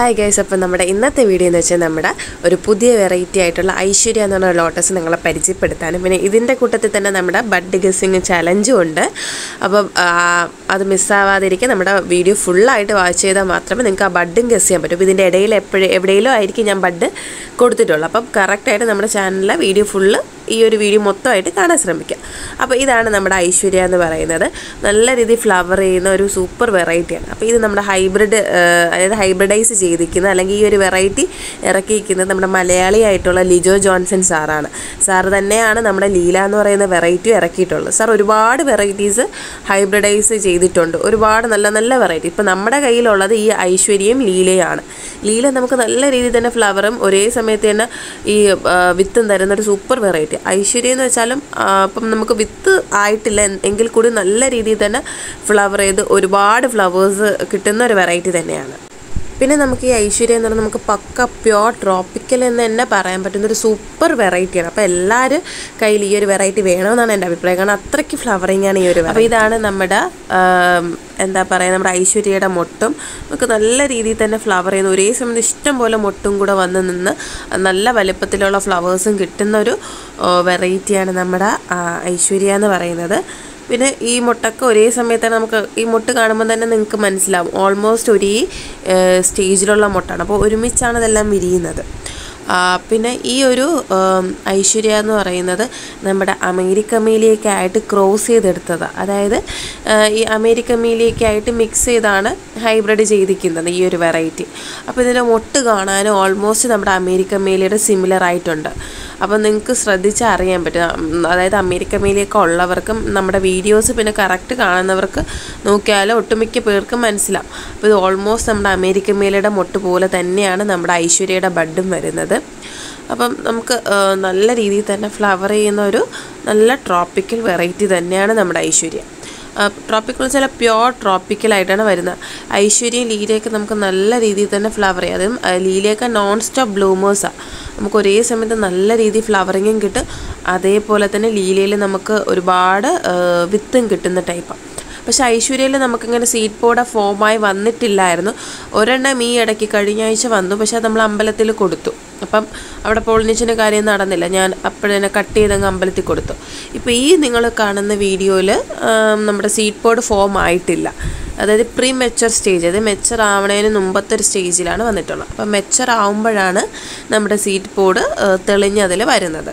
hi guys അപ്പം നമ്മുടെ ഇന്നത്തെ വീഡിയോ എന്ന് വെച്ചാൽ നമ്മുടെ ഒരു പുതിയ വെറൈറ്റി ആയിട്ടുള്ള ഐശ്വര്യ എന്ന് പറഞ്ഞ ലോട്ടസ് നിങ്ങളെ പരിചയപ്പെടുത്താനും പിന്നെ ഇതിൻ്റെ കൂട്ടത്തിൽ തന്നെ നമ്മുടെ ബഡ് ഗസിങ് ചലഞ്ചും ഉണ്ട് അപ്പം ആ, അത് മിസ്സാവാതിരിക്കാൻ നമ്മുടെ വീഡിയോ ഫുള്ളായിട്ട് വാച്ച് ചെയ്താൽ മാത്രമേ നിങ്ങൾക്ക് ആ ബഡും ഗസ് ചെയ്യാൻ പറ്റും അപ്പോൾ ഇതിൻ്റെ ഇടയിൽ എപ്പോഴും എവിടെയെങ്കിലും ആയിരിക്കും ഞാൻ ബഡ് കൊടുത്തിട്ടുള്ളൂ അപ്പം കറക്റ്റായിട്ട് നമ്മുടെ ചാനലിലെ വീഡിയോ ഫുള്ള് ഈ ഒരു വീഡിയോ മൊത്തമായിട്ട് കാണാൻ ശ്രമിക്കുക അപ്പോൾ ഇതാണ് നമ്മുടെ ഐശ്വര്യ എന്ന് പറയുന്നത് നല്ല രീതിയിൽ ഫ്ലവർ ചെയ്യുന്ന ഒരു സൂപ്പർ വെറൈറ്റിയാണ് അപ്പോൾ ഇത് നമ്മുടെ ഹൈബ്രിഡ് അതായത് ഹൈബ്രിഡൈസ് ചെയ്തിരിക്കുന്ന അല്ലെങ്കിൽ ഈ ഒരു വെറൈറ്റി ഇറക്കിയിരിക്കുന്നത് നമ്മുടെ മലയാളിയായിട്ടുള്ള ലിജോ ജോൺസൺ സാറാണ് സാർ തന്നെയാണ് നമ്മുടെ ലീല എന്ന് പറയുന്ന വെറൈറ്റി ഇറക്കിയിട്ടുള്ളത് സാർ ഒരുപാട് വെറൈറ്റീസ് ഹൈബ്രിഡൈസ് ചെയ്തിട്ടുണ്ട് ഒരുപാട് നല്ല നല്ല വെറൈറ്റി ഇപ്പോൾ നമ്മുടെ കയ്യിലുള്ളത് ഈ ഐശ്വര്യയും ലീലയാണ് ലീല നമുക്ക് നല്ല രീതിയിൽ തന്നെ ഫ്ലവറും ഒരേ സമയത്ത് തന്നെ ഈ ആ, വിത്തും തരുന്ന ഒരു സൂപ്പർ വെറൈറ്റി ഐശ്വര്യ എന്ന് വെച്ചാലും ആ, ഇപ്പം നമുക്ക് വിത്ത് ആയിട്ടില്ല എൻ- എങ്കിൽ കൂടി നല്ല രീതിയിൽ തന്നെ ഫ്ലവർ ചെയ്ത് ഒരുപാട് ഫ്ലവേഴ്സ് കിട്ടുന്ന ഒരു വെറൈറ്റി തന്നെയാണ് പിന്നെ നമുക്ക് ഈ ഐശ്വര്യ എന്ന് പറഞ്ഞാൽ നമുക്ക് പക്ക പ്യോർ ട്രോപ്പിക്കൽ എന്ന് തന്നെ പറയാൻ പറ്റുന്ന ഒരു സൂപ്പർ വെറൈറ്റിയാണ് അപ്പോൾ എല്ലാവരും കയ്യിൽ ഈ ഒരു വെറൈറ്റി വേണമെന്നാണ് എൻ്റെ അഭിപ്രായം കാരണം അത്രയ്ക്ക് ഫ്ലവറിങ് ആണ് ഈ ഒരു അപ്പോൾ ഇതാണ് നമ്മുടെ ആം, എന്താ പറയുക നമ്മുടെ ഐശ്വര്യയുടെ മൊട്ടും നമുക്ക് നല്ല രീതിയിൽ തന്നെ ഫ്ലവർ ചെയ്യുന്ന ഒരേ സമയത്ത് ഇഷ്ടം പോലെ മൊട്ടും കൂടെ വന്ന് നിന്ന് നല്ല വലുപ്പത്തിലുള്ള ഫ്ലവേഴ്സും കിട്ടുന്ന ഒരു വെറൈറ്റിയാണ് നമ്മുടെ ആ, ഐശ്വര്യ എന്ന് പറയുന്നത് പിന്നെ ഈ മുട്ടൊക്കെ ഒരേ സമയത്താണ് നമുക്ക് ഈ മുട്ട് കാണുമ്പോൾ തന്നെ നിങ്ങൾക്ക് മനസ്സിലാവും ഓൾമോസ്റ്റ് ഒരേ ഏഹ്, സ്റ്റേജിലുള്ള മുട്ടാണ് അപ്പോൾ ഒരുമിച്ചാണ് ഇതെല്ലാം വിരിയുന്നത് ആ, പിന്നെ ഈ ഒരു ഉം, ഐശ്വര്യ എന്ന് പറയുന്നത് നമ്മുടെ അമേരിക്ക മീലിയൊക്കെയായിട്ട് ക്രോസ് ചെയ്തെടുത്തതാണ് അതായത് ആ, ഈ അമേരിക്ക മീലിയൊക്കെയായിട്ട് മിക്സ് ചെയ്താണ് ഹൈബ്രിഡ് ചെയ്തിരിക്കുന്നത് ഈ ഒരു വെറൈറ്റി അപ്പോൾ ഇതിൻ്റെ മൊട്ട് കാണാൻ ഓൾമോസ്റ്റ് നമ്മുടെ അമേരിക്ക മേലിയുടെ സിമിലർ ആയിട്ടുണ്ട് അപ്പോൾ നിങ്ങൾക്ക് ശ്രദ്ധിച്ചാൽ അറിയാൻ പറ്റും ഉം, അതായത് അമേരിക്ക മേലിയൊക്കെ ഉള്ളവർക്കും നമ്മുടെ വീഡിയോസ് പിന്നെ കറക്റ്റ് കാണുന്നവർക്ക് നോക്കിയാൽ ഒട്ടുമിക്ക പേർക്കും മനസ്സിലാവും അപ്പോൾ ഇത് ഓൾമോസ്റ്റ് നമ്മുടെ അമേരിക്ക മേലിയുടെ മൊട്ട് പോലെ തന്നെയാണ് നമ്മുടെ ഐശ്വര്യയുടെ ബഡും വരുന്നത് അപ്പം നമുക്ക് ആ, നല്ല രീതിയിൽ തന്നെ ഫ്ലവർ ചെയ്യുന്ന ഒരു നല്ല ട്രോപ്പിക്കൽ വെറൈറ്റി തന്നെയാണ് നമ്മുടെ ഐശ്വര്യ ട്രോപ്പിക്കൽ എന്ന് വെച്ചാൽ പ്യോർ ട്രോപ്പിക്കലായിട്ടാണ് വരുന്നത് ഐശ്വര്യയും ലീലയൊക്കെ നമുക്ക് നല്ല രീതിയിൽ തന്നെ ഫ്ലവർ ചെയ്യും അതും ആ, ലീലയൊക്കെ നോൺ സ്റ്റോപ്പ് ബ്ലൂമേഴ്സാണ് നമുക്ക് ഒരേ സമയത്ത് നല്ല രീതിയിൽ ഫ്ലവറിങ്ങും കിട്ടും അതേപോലെ തന്നെ ലീലയിൽ നമുക്ക് ഒരുപാട് ആ, വിത്തും കിട്ടുന്ന ടൈപ്പാണ് പക്ഷെ ഐശ്വര്യയിൽ നമുക്കിങ്ങനെ സീറ്റ് പോഡ ഫോമായി വന്നിട്ടില്ലായിരുന്നു ഒരെണ്ണം ഈ ഇടയ്ക്ക് കഴിഞ്ഞ ആഴ്ച വന്നു പക്ഷെ അത് നമ്മൾ അമ്പലത്തിൽ കൊടുത്തു അപ്പം അവിടെ പോളിനേഷൻ്റെ കാര്യം നടന്നില്ല ഞാൻ അപ്പോഴന്നെ കട്ട് ചെയ്തങ്ങ് അമ്പലത്തിൽ കൊടുത്തു ഇപ്പോൾ ഈ നിങ്ങൾ കാണുന്ന വീഡിയോയിൽ നമ്മുടെ സീറ്റ് പോഡ് ഫോം ആയിട്ടില്ല അതായത് പ്രീ മെച്ചർ സ്റ്റേജ് അതായത് മെച്ചർ ആവണതിന് മുമ്പത്തെ ഒരു സ്റ്റേജിലാണ് വന്നിട്ടുള്ളത് അപ്പം മെച്ചർ ആവുമ്പോഴാണ് നമ്മുടെ സീറ്റ് പോഡ് തെളിഞ്ഞ് അതിൽ വരുന്നത്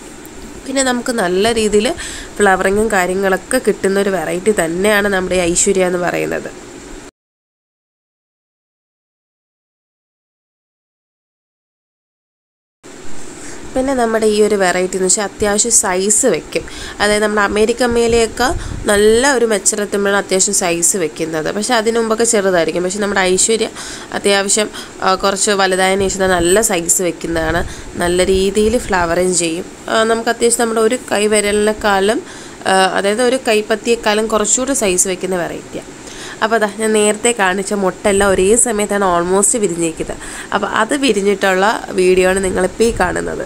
പിന്നെ നമുക്ക് നല്ല രീതിയിൽ ഫ്ലവറിങ്ങും കാര്യങ്ങളൊക്കെ കിട്ടുന്ന ഒരു വെറൈറ്റി തന്നെയാണ് നമ്മുടെ ഈ ഐശ്വര്യ എന്ന് പറയുന്നത് പിന്നെ നമ്മുടെ ഈ ഒരു വെറൈറ്റി എന്ന് വെച്ചാൽ അത്യാവശ്യം സൈസ് വെക്കും അതായത് നമ്മുടെ അമേരിക്കൻ മേലെയൊക്കെ നല്ല ഒരു മെച്ചറെത്തുമ്പോഴാണ് അത്യാവശ്യം സൈസ് വെക്കുന്നത് പക്ഷേ അതിന് മുമ്പൊക്കെ ചെറുതായിരിക്കും പക്ഷേ നമ്മുടെ ഐശ്വര്യ അത്യാവശ്യം ആ, കുറച്ച് വലുതായതിനു ശേഷം നല്ല സൈസ് വെക്കുന്നതാണ് നല്ല രീതിയിൽ ഫ്ലവറിങ് ചെയ്യും ആ, നമുക്ക് അത്യാവശ്യം നമ്മുടെ ഒരു കൈ വിരലിനെക്കാളും ആ, അതായത് ഒരു കൈപ്പത്തിയേക്കാളും കുറച്ചുകൂടി സൈസ് വെക്കുന്ന വെറൈറ്റിയാണ് അപ്പോൾ അതാ ഞാൻ നേരത്തെ കാണിച്ച മുട്ടെല്ലാം ഒരേ സമയത്താണ് ഓൾമോസ്റ്റ് വിരിഞ്ഞിരിക്കുന്നത് അപ്പോൾ അത് വിരിഞ്ഞിട്ടുള്ള വീഡിയോ ആണ് നിങ്ങളിപ്പോൾ ഈ കാണുന്നത്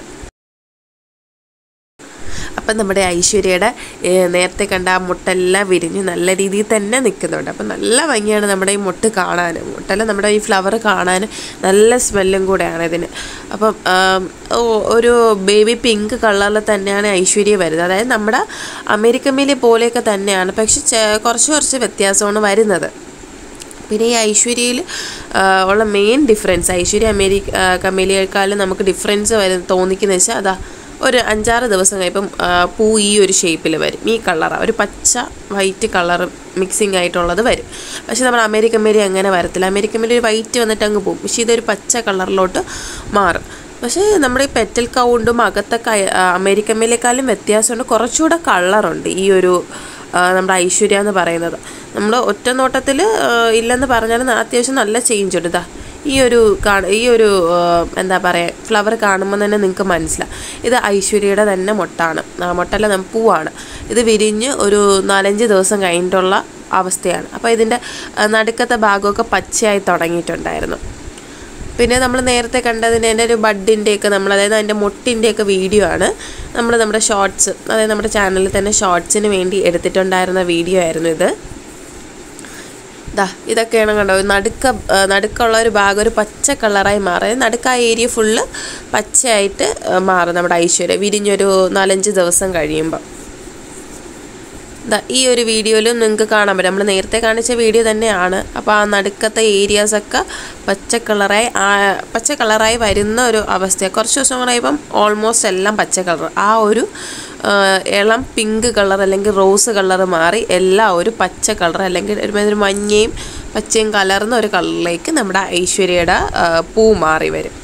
അപ്പം നമ്മുടെ ഐശ്വര്യയുടെ ഏഹ്, നേരത്തെ കണ്ട ആ മുട്ടെല്ലാം വിരിഞ്ഞ് നല്ല രീതിയിൽ തന്നെ നിൽക്കുന്നുണ്ട് അപ്പം നല്ല ഭംഗിയാണ് നമ്മുടെ ഈ മുട്ട് കാണാൻ മുട്ടല്ല നമ്മുടെ ഈ ഫ്ലവർ കാണാൻ നല്ല സ്മെല്ലും കൂടെയാണ് ഇതിന് അപ്പം ആം, ഓ- ഒരു ബേബി പിങ്ക് കളറിൽ തന്നെയാണ് ഐശ്വര്യ വരുന്നത് അതായത് നമ്മുടെ അമേരിക്കൻ മേലെ പോലെയൊക്കെ തന്നെയാണ് പക്ഷെ ചെ- കുറച്ച് കുറച്ച് വ്യത്യാസമാണ് വരുന്നത് പിന്നെ ഈ ഐശ്വര്യയിൽ ഉള്ള മെയിൻ ഡിഫറൻസ് ഐശ്വര്യ അമേരിക്ക കമേലിയേക്കാളും നമുക്ക് ഡിഫറൻസ് വരും തോന്നിക്കുന്ന വെച്ചാൽ അതാ ഒരു അഞ്ചാറ് ദിവസം കഴിയുമ്പം ആ, പൂ ഈ ഒരു ഷേപ്പിൽ വരും ഈ കളറാണ് ഒരു പച്ച വൈറ്റ് കളർ മിക്സിങ് ആയിട്ടുള്ളത് വരും പക്ഷേ നമ്മുടെ അമേരിക്കൻ മേരി അങ്ങനെ വരത്തില്ല അമേരിക്കൻ മേരി ഒരു വൈറ്റ് വന്നിട്ട് അങ്ങ് പോകും പക്ഷേ ഇതൊരു പച്ച കളറിലോട്ട് മാറും പക്ഷേ നമ്മുടെ ഈ പെറ്റൽ കൗണ്ടും അകത്തൊക്കെ അയ- ആ, അമേരിക്കൻ മേലേക്കാളും വ്യത്യാസമുണ്ട് കുറച്ചുകൂടെ കളറുണ്ട് ഈ ഒരു ആ, നമ്മുടെ ഐശ്വര്യ എന്ന് പറയുന്നത് നമ്മൾ ഒറ്റ നോട്ടത്തിൽ ഇല്ലെന്ന് പറഞ്ഞാലും അത്യാവശ്യം നല്ല ചേഞ്ച് ഉണ്ട് ഇതാ ഈ ഒരു കാണ ഈ ഒരു ആ, എന്താ പറയുക ഫ്ലവർ കാണുമ്പോൾ തന്നെ നിങ്ങൾക്ക് മനസ്സിലാവും ഇത് ഐശ്വര്യയുടെ തന്നെ മുട്ടാണ് ആ, മുട്ടല്ല നം- പൂവാണ് ഇത് വിരിഞ്ഞ് ഒരു നാലഞ്ച് ദിവസം കഴിഞ്ഞിട്ടുള്ള അവസ്ഥയാണ് അപ്പോൾ ഇതിൻ്റെ ആ, നടുക്കത്തെ ഭാഗമൊക്കെ പച്ചയായി തുടങ്ങിയിട്ടുണ്ടായിരുന്നു പിന്നെ നമ്മൾ നേരത്തെ കണ്ടതിൻ്റെ എൻ്റെ ഒരു ബഡിൻ്റെയൊക്കെ നമ്മൾ അതായത് അതിൻ്റെ മുട്ടിൻ്റെയൊക്കെ വീഡിയോ ആണ് നമ്മൾ നമ്മുടെ ഷോർട്സ് അതായത് നമ്മുടെ ചാനലിൽ തന്നെ ഷോർട്സിന് വേണ്ടി എടുത്തിട്ടുണ്ടായിരുന്ന വീഡിയോ ആയിരുന്നു ഇത് ദാ ഇതൊക്കെയാണ് കണ്ടോ നടുക്ക ആ, നടുക്കുള്ള ഒരു ഭാഗം ഒരു പച്ച കളറായി മാറും നടുക്ക് ആ ഏരിയ ഫുള്ള് പച്ചയായിട്ട് ആ, മാറും നമ്മുടെ ഐശ്വര്യ വിരിഞ്ഞൊരു നാലഞ്ച് ദിവസം കഴിയുമ്പോൾ ദാ ഈ ഒരു വീഡിയോയിലും നിങ്ങൾക്ക് കാണാൻ പറ്റും നമ്മൾ നേരത്തെ കാണിച്ച വീഡിയോ തന്നെയാണ് അപ്പോൾ ആ നടുക്കത്തെ ഏരിയാസൊക്കെ പച്ച കളറായി ആ- പച്ച കളറായി വരുന്ന ഒരു അവസ്ഥയാണ് കുറച്ച് ദിവസം കഴിയുമ്പം ഓൾമോസ്റ്റ് എല്ലാം പച്ച കളർ ആ ഒരു ആ, ഇളം പിങ്ക് കളർ അല്ലെങ്കിൽ റോസ് കളർ മാറി എല്ലാം ഒരു പച്ച കളർ അല്ലെങ്കിൽ ഒരുമാതിരി മഞ്ഞയും പച്ചയും കലർന്ന ഒരു കളറിലേക്ക് നമ്മുടെ ഐശ്വര്യയുടെ ആ, പൂ മാറി വരും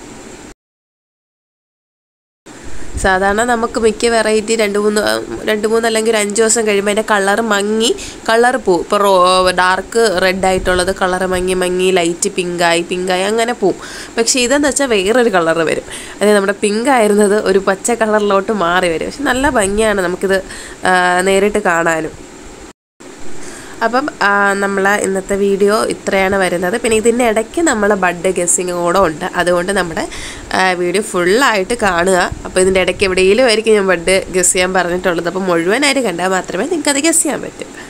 സാധാരണ നമുക്ക് മിക്ക വെറൈറ്റി രണ്ട് മൂന്ന് ആ, രണ്ട് മൂന്ന് അല്ലെങ്കിൽ ഒരു അഞ്ച് ദിവസം കഴിയുമ്പോൾ അതിൻ്റെ കളർ മങ്ങി കളർ പോവും ഇപ്പോൾ റോ ഡാർക്ക് റെഡ് ആയിട്ടുള്ളത് കളർ മങ്ങി മങ്ങി ലൈറ്റ് പിങ്കായി പിങ്കായി അങ്ങനെ പോവും പക്ഷേ ഇതെന്ന് വെച്ചാൽ വേറൊരു കളർ വരും അതായത് നമ്മുടെ പിങ്ക് ആയിരുന്നത് ഒരു പച്ച കളറിലോട്ട് മാറി വരും പക്ഷെ നല്ല ഭംഗിയാണ് നമുക്കിത് ആ, നേരിട്ട് കാണാനും അപ്പം നമ്മൾ ഇന്നത്തെ വീഡിയോ ഇത്രയാണ് വരുന്നത് പിന്നെ ഇതിൻ്റെ ഇടയ്ക്ക് നമ്മൾ ബഡ് ഗസ്സിങ് കൂടെ ഉണ്ട് അതുകൊണ്ട് നമ്മുടെ ആ, വീഡിയോ ഫുള്ളായിട്ട് കാണുക അപ്പോൾ ഇതിൻ്റെ ഇടയ്ക്ക് എവിടെയെങ്കിലും ആയിരിക്കും ഞാൻ ബഡ് ഗസ് ചെയ്യാൻ പറഞ്ഞിട്ടുള്ളത് അപ്പോൾ മുഴുവനായിട്ട് കണ്ടാൽ മാത്രമേ നിങ്ങൾക്ക് അത് ഗസ് ചെയ്യാൻ പറ്റൂ